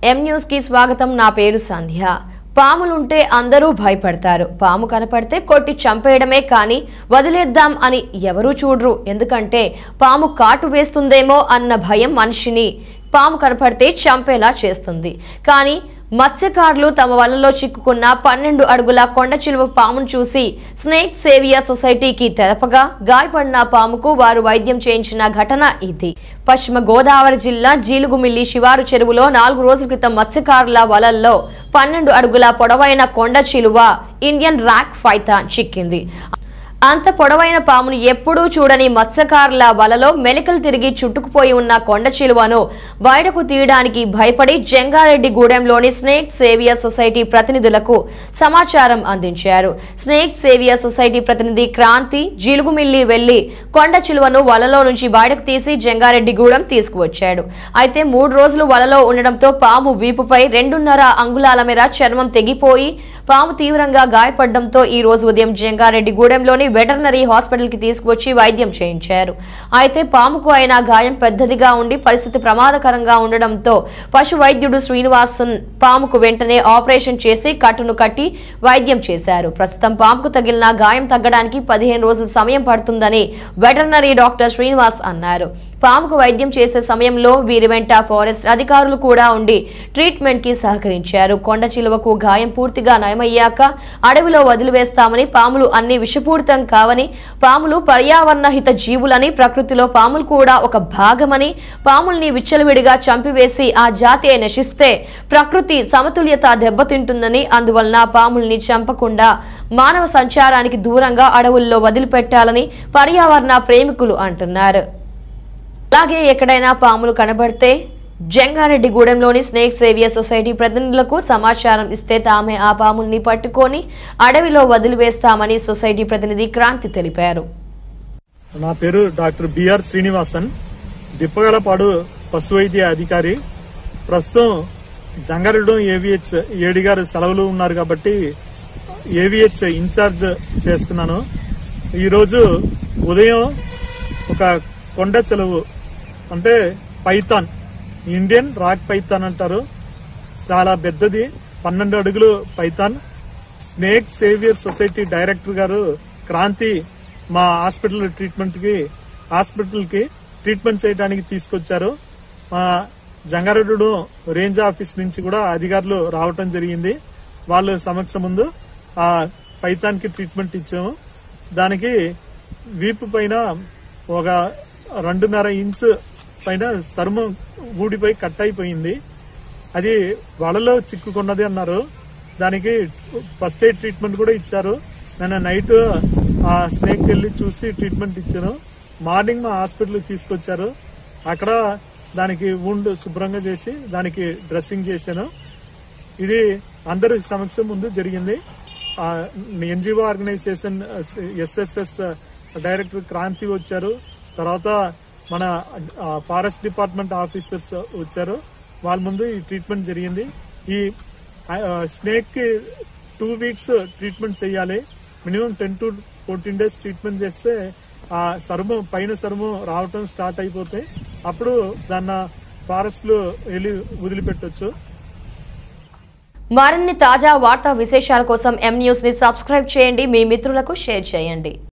M news కి స్వాగతం నా పేరు సంధ్య పాములుంటే అందరూ భయపడతారు పాము కనపడితే కొట్టి చంపేయడమే కానీ వదిలేద్దాం అని ఎవరూ చూడరు ఎందుకంటే పాము కాటు వేస్తుందేమో అన్న భయం మనిషిని పాము కనపడితే చంపేలా చేస్తుంది కానీ మత్స్యకారులు తమ వలలో చిక్కుకున్న పన్నెండు అడుగుల కొండ చిలువ పామును చూసి స్నేక్ సేవియా సొసైటీకి తెలపగా గాయపడిన పాముకు వారు వైద్యం చేయించిన ఘటన ఇది పశ్చిమ గోదావరి జిల్లా జీలుగుమిల్లి శివారు చెరువులో నాలుగు రోజుల క్రితం మత్స్యకారుల వలల్లో పన్నెండు అడుగుల పొడవైన కొండ చిలువ ఇండియన్ రాక్ ఫైథాన్ చిక్కింది అంత పొడవైన పామును ఎప్పుడూ చూడని మత్స్యకారుల వలలో మెలికలు తిరిగి చుట్టుకుపోయి ఉన్న కొండ చిలువను బయటకు తీయడానికి భయపడి జంగారెడ్డి గూడెంలోని స్నేక్ సేవియర్ సొసైటీ ప్రతినిధులకు సమాచారం అందించారు స్నేక్ సేవియర్ సొసైటీ ప్రతినిధి క్రాంతి జిలుగుమిల్లి వెళ్లి కొండ చిలువను వలలో నుంచి బయటకు తీసి జంగారెడ్డి గూడెం తీసుకువచ్చాడు అయితే మూడు రోజులు వలలో ఉండడంతో పాము వీపుపై రెండున్నర అంగుళాల మేర చర్మం తెగిపోయి పాము తీవ్రంగా గాయపడడంతో ఈ రోజు ఉదయం జంగారెడ్డి గూడెంలోని వెటర్నరీ హాస్పిటల్ కి తీసుకువచ్చి వైద్యం చేయించారు అయితే పాముకు అయిన గాయం పెద్దదిగా ఉండి పరిస్థితి ప్రమాదకరంగా ఉండడంతో పశు వైద్యుడు శ్రీనివాసన్ పాముకు వెంటనే ఆపరేషన్ చేసి కట్టును కట్టి వైద్యం చేశారు ప్రస్తుతం పాముకు తగిలిన గాయం తగ్గడానికి పదిహేను రోజుల సమయం పడుతుందని వెటర్నరీ డాక్టర్ శ్రీనివాస్ అన్నారు పాముకు వైద్యం చేసే సమయంలో వీరి వెంట ఫారెస్ట్ అధికారులు కూడా ఉండి ట్రీట్మెంట్ కి సహకరించారు కొండ చిలువకు గాయం పూర్తిగా నయమయ్యాక అడవిలో వదిలివేస్తామని పాములు అన్ని విషపూరితం కావని పాములు పర్యావరణ హిత జీవులని ప్రకృతిలో పాములు కూడా ఒక భాగమని పాముల్ని విచ్చలవిడిగా చంపివేసి ఆ జాతి నశిస్తే ప్రకృతి సమతుల్యత దెబ్బతింటుందని అందువలన పాముల్ని చంపకుండా మానవ సంచారానికి దూరంగా అడవుల్లో వదిలిపెట్టాలని పర్యావరణ ప్రేమికులు అంటున్నారు అలాగే ఎక్కడైనా పాములు కనబడితే జంగారెడ్డి గూడెంలోని స్నేక్ సేవియర్ సొసైటీ ప్రతినిధులకు సమాచారం ఇస్తే తామే ఆ పాముల్ని పట్టుకొని అడవిలో వదిలివేస్తామని సొసైటీ ప్రతినిధి క్రాంతి తెలిపారు నా పేరు డాక్టర్ బిఆర్ శ్రీనివాసన్ దిప్పగలపాడు పశు వైద్య అధికారి ప్రస్తుతం జంగారెడ్డి ఏవిహెచ్ ఏడి గారు సెలవులు ఉన్నారు కాబట్టి ఏవిహెచ్ ఇన్ఛార్జ్ చేస్తున్నాను ఈరోజు ఉదయం ఒక కొండ చెలువు అంటే పైథాన్ ఇండియన్ రాక్ పైథాన్ అంటారు చాలా పెద్దది పన్నెండు అడుగులు python snake saviour society director గారు క్రాంతి మా హాస్పిటల్ ట్రీట్మెంట్ కి హాస్పిటల్ కి ట్రీట్మెంట్ చేయడానికి తీసుకొచ్చారు మా జంగారెడ్డు రేంజ్ ఆఫీస్ నుంచి కూడా అధికారులు రావటం జరిగింది వాళ్ళ సమక్ష ముందు ఆ పైథాన్ కి ట్రీట్మెంట్ ఇచ్చాము దానికి వీపు పైన ఒక రెండున్నర ఇంచ్ పైన చర్మం ఊడిపోయి కట్ అయిపోయింది అది వలలో చిక్కుకున్నది అన్నారు దానికి ఫస్ట్ ఎయిడ్ ట్రీట్మెంట్ కూడా ఇచ్చారు నేను నైట్ ఆ స్నేక్ వెళ్ళి చూసి ట్రీట్మెంట్ ఇచ్చాను మార్నింగ్ మా హాస్పిటల్ తీసుకొచ్చారు అక్కడ దానికి wound శుభ్రంగా చేసి దానికి డ్రెస్సింగ్ చేశాను ఇది అందరి సమక్షం ముందు జరిగింది NGO organisation SSS director Kranthi వచ్చారు తర్వాత మన ఫారెస్ట్ డిపార్ట్మెంట్ ఆఫీసర్స్ వచ్చారు వాళ్ళ ముందు ఈ ట్రీట్మెంట్ జరిగింది ఈ స్నేక్ కి టూ వీక్స్ ట్రీట్మెంట్ చేయాలి minimum ten to fourteen days treatment చేస్తే ఆ సరుము పైన సరుము రావటం స్టార్ట్ అయిపోతే అప్పుడు దాన్ని ఫారెస్ట్ లో వెళ్ళి వదిలిపెట్టొచ్చు మరిన్ని తాజా వార్తా విశేషాల కోసం ఎం న్యూస్ ని సబ్స్క్రైబ్ చేయండి మీ మిత్రులకు షేర్ చేయండి